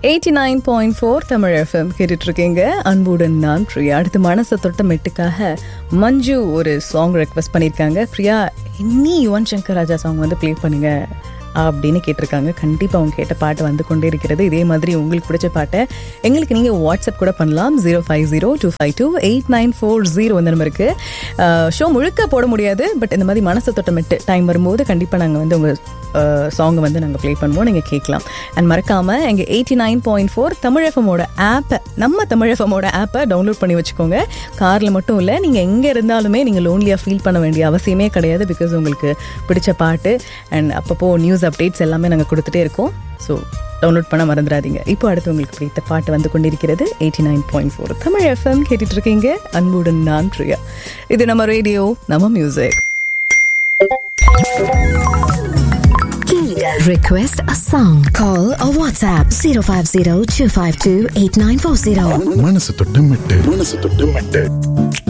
Eighty nine point four Tamil FM கேட்டுட்டு இருக்கீங்க அன்புடன் நான் பிரியா அடுத்து மனசை தொட்ட மெட்டுக்காக மஞ்சு ஒரு சாங் ரெக்வஸ்ட் பண்ணியிருக்காங்க பிரியா இன்னி யுவன் சங்கர் ராஜா சாங் வந்து ப்ளே பண்ணுங்க அப்படின்னு கேட்டிருக்காங்க கண்டிப்பாக அவங்க கேட்ட பாட்டு வந்து கொண்டே இருக்கிறது இதே மாதிரி உங்களுக்கு பிடிச்ச பாட்டை எங்களுக்கு நீங்கள் வாட்ஸ்அப் கூட பண்ணலாம் zero five zero two five two eight nine four zero இந்த நம்பருக்கு ஷோ முழுக்க போட முடியாது பட் இந்த மாதிரி மனசை தொட்டமிட்டு டைம் வரும்போது கண்டிப்பாக நாங்கள் வந்து உங்கள் சாங்கை வந்து நாங்கள் ப்ளே பண்ணுவோம் நீங்கள் கேட்கலாம் அண்ட் மறக்காமல் எங்கள் eighty nine point four Tamil எஃப்எமோட ஆப்பை நம்ம தமிழ் எஃப்எமோட ஆப்பை டவுன்லோட் பண்ணி வச்சுக்கோங்க காரில் மட்டும் இல்லை நீங்கள் எங்கே இருந்தாலுமே நீங்கள் லோன்லியாக ஃபீல் பண்ண வேண்டிய அவசியமே கிடையாது பிகாஸ் உங்களுக்கு பிடிச்ச பாட்டு அண்ட் அப்பப்போ நியூஸ் அப்டேட்ஸ் எல்லாமே நாங்கள் கொடுத்துட்டே இருக்கோம் ஸோ டவுன்லோட் பண்ண மறந்துடாதீங்க இப்போ அடுத்து உங்களுக்கு பிடித்த பாட்டு வந்து கொண்டிருக்கிறது eighty nine point four Tamil FM கேட்டுட்டு இருக்கீங்க அன்புடன் நான் பிரியா இது நம்ம ரேடியோ நம்ம music Request a song. Call or WhatsApp 050 252 8940. மனசு தொட்டு மெட்டு மனசு தொட்டு மெட்டு